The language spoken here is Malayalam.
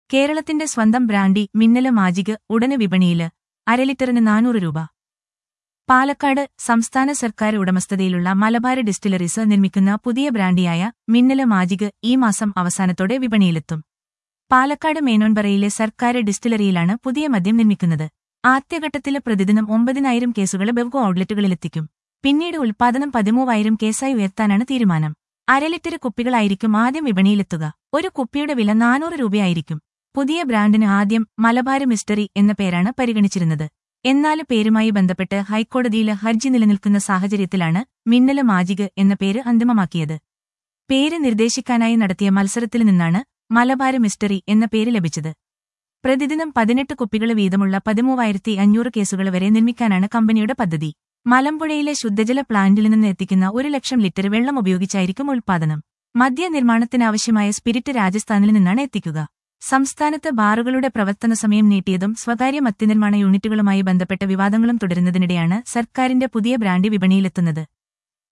കേരളത്തിന്റെ സ്വന്തം ബ്രാൻഡി മിന്നല് മാജിക് ഉടനെ വിപണിയില് അര ലിറ്ററിന് നാനൂറ് രൂപ പാലക്കാട് സംസ്ഥാന സർക്കാർ ഉടമസ്ഥതയിലുള്ള മലബാർ ഡിസ്റ്റിലറീസ് നിർമ്മിക്കുന്ന പുതിയ ബ്രാൻഡിയായ മിന്നല് മാജിക് ഈ മാസം അവസാനത്തോടെ വിപണിയിലെത്തും പാലക്കാട് മേനോൻപറയിലെ സർക്കാർ ഡിസ്റ്റിലറിയിലാണ് പുതിയ മദ്യം നിർമ്മിക്കുന്നത് ആദ്യഘട്ടത്തില് പ്രതിദിനം ഒമ്പതിനായിരം കേസുകൾ ബെവ്കോ ഔട്ട്ലെറ്റുകളിലെത്തിക്കും പിന്നീട് ഉൽപാദനം പതിമൂവായിരം കേസായി ഉയർത്താനാണ് തീരുമാനം അര ലിറ്റർ കുപ്പികളായിരിക്കും ആദ്യം വിപണിയിലെത്തുക ഒരു കുപ്പിയുടെ വില നാനൂറ് രൂപയായിരിക്കും പുതിയ ബ്രാൻഡിന് ആദ്യം മലബാർ മിസ്റ്ററി എന്ന പേരാണ് പരിഗണിച്ചിരുന്നത് എന്നാൽ പേരുമായി ബന്ധപ്പെട്ട് ഹൈക്കോടതിയിൽ ഹർജി നിലനിൽക്കുന്ന സാഹചര്യത്തിലാണ് മിന്നല് മാജിക് എന്ന പേര് അന്തിമമാക്കിയത് പേര് നിർദ്ദേശിക്കാനായി നടത്തിയ മത്സരത്തിൽ നിന്നാണ് മലബാർ മിസ്റ്ററി എന്ന പേര് ലഭിച്ചത് പ്രതിദിനം പതിനെട്ട് കുപ്പികൾ വീതമുള്ള പതിമൂവായിരത്തി അഞ്ഞൂറ് കേസുകൾ വരെ നിർമ്മിക്കാനാണ് കമ്പനിയുടെ പദ്ധതി മലമ്പുഴയിലെ ശുദ്ധജല പ്ലാന്റിൽ നിന്ന് എത്തിക്കുന്ന ഒരു ലക്ഷം ലിറ്റർ വെള്ളം ഉപയോഗിച്ചായിരിക്കും ഉൽപ്പാദനം മദ്യ നിർമ്മാണത്തിനാവശ്യമായ സ്പിരിറ്റ് രാജസ്ഥാനിൽ നിന്നാണ് എത്തിക്കുക സംസ്ഥാനത്ത് ബാറുകളുടെ പ്രവർത്തന സമയം നീട്ടിയതും സ്വകാര്യ മദ്യനിർമ്മാണ യൂണിറ്റുകളുമായി ബന്ധപ്പെട്ട വിവാദങ്ങളും തുടരുന്നതിനിടെയാണ് സർക്കാരിന്റെ പുതിയ ബ്രാൻഡ് വിപണിയിലെത്തുന്നത്